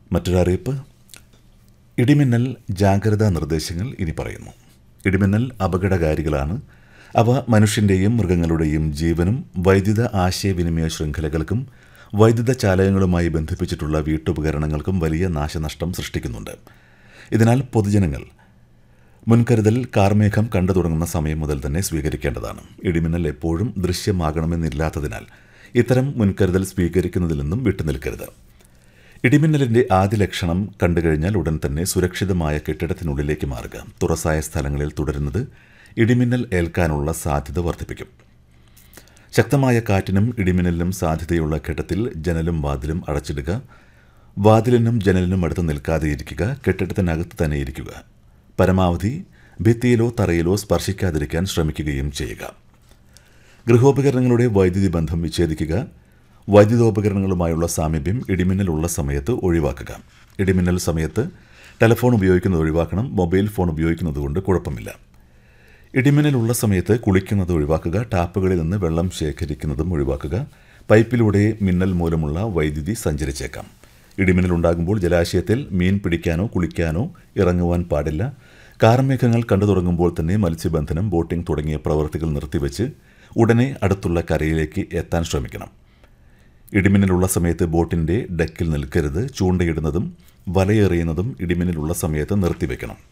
മറ്റൊരറിയിപ്പ് ഇടിമിന്നൽ ജാഗ്രതാ നിർദ്ദേശങ്ങൾ ഇനി പറയുന്നു ഇടിമിന്നൽ അപകടകാരികളാണ് അവ മനുഷ്യൻ്റെയും മൃഗങ്ങളുടെയും ജീവനും വൈദ്യുത ആശയവിനിമയ ശൃംഖലകൾക്കും വൈദ്യുത ചാലകങ്ങളുമായി ബന്ധിപ്പിച്ചിട്ടുള്ള വീട്ടുപകരണങ്ങൾക്കും വലിയ നാശനഷ്ടം സൃഷ്ടിക്കുന്നുണ്ട് ഇതിനാൽ പൊതുജനങ്ങൾ മുൻകരുതൽ കാർമേഘം കണ്ടു തുടങ്ങുന്ന സമയം മുതൽ തന്നെ സ്വീകരിക്കേണ്ടതാണ് ഇടിമിന്നൽ എപ്പോഴും ദൃശ്യമാകണമെന്നില്ലാത്തതിനാൽ ഇത്തരം മുൻകരുതൽ സ്വീകരിക്കുന്നതിൽ നിന്നും വിട്ടുനിൽക്കരുത് ഇടിമിന്നലിന്റെ ആദ്യ ലക്ഷണം കണ്ടുകഴിഞ്ഞാൽ ഉടൻ തന്നെ സുരക്ഷിതമായ കെട്ടിടത്തിനുള്ളിലേക്ക് മാറുക തുറസായ സ്ഥലങ്ങളിൽ തുടരുന്നത് ഇടിമിന്നൽ ഏൽക്കാനുള്ള സാധ്യത വർദ്ധിപ്പിക്കും ശക്തമായ കാറ്റിനും ഇടിമിന്നലിനും സാധ്യതയുള്ള ഘട്ടത്തിൽ ജനലും വാതിലും അടച്ചിടുക വാതിലിനും ജനലിനും അടുത്ത് നിൽക്കാതെ ഇരിക്കുക കെട്ടിടത്തിനകത്ത് തന്നെ ഇരിക്കുക പരമാവധി ഭിത്തിയിലോ തറയിലോ സ്പർശിക്കാതിരിക്കാൻ ശ്രമിക്കുകയും ചെയ്യുക ഗൃഹോപകരണങ്ങളുടെ വൈദ്യുതി ബന്ധം വിച്ഛേദിക്കുക വൈദ്യുതോപകരണങ്ങളുമായുള്ള സാമീപ്യം ഇടിമിന്നലുള്ള സമയത്ത് ഒഴിവാക്കുക ഇടിമിന്നൽ സമയത്ത് ടെലഫോൺ ഉപയോഗിക്കുന്നത് ഒഴിവാക്കണം മൊബൈൽ ഫോൺ ഉപയോഗിക്കുന്നത് കൊണ്ട് കുഴപ്പമില്ല ഇടിമിന്നലുള്ള സമയത്ത് കുളിക്കുന്നത് ഒഴിവാക്കുക ടാപ്പുകളിൽ നിന്ന് വെള്ളം ശേഖരിക്കുന്നതും ഒഴിവാക്കുക പൈപ്പിലൂടെ മിന്നൽ മൂലമുള്ള വൈദ്യുതി സഞ്ചരിച്ചേക്കാം ഇടിമിന്നൽ ഉണ്ടാകുമ്പോൾ ജലാശയത്തിൽ മീൻ പിടിക്കാനോ കുളിക്കാനോ ഇറങ്ങുവാൻ പാടില്ല കാർമേഘങ്ങൾ കണ്ടു തുടങ്ങുമ്പോൾ തന്നെ മത്സ്യബന്ധനം ബോട്ടിംഗ് തുടങ്ങിയ പ്രവൃത്തികൾ നിർത്തിവെച്ച് ഉടനെ അടുത്തുള്ള കരയിലേക്ക് എത്താൻ ശ്രമിക്കണം ഇടിമിന്നലുള്ള സമയത്ത് ബോട്ടിൻ്റെ ഡെക്കിൽ നിൽക്കരുത് ചൂണ്ടയിടുന്നതും വലയെറിയുന്നതും ഇടിമിന്നലുള്ള സമയത്ത് നിർത്തിവെക്കണം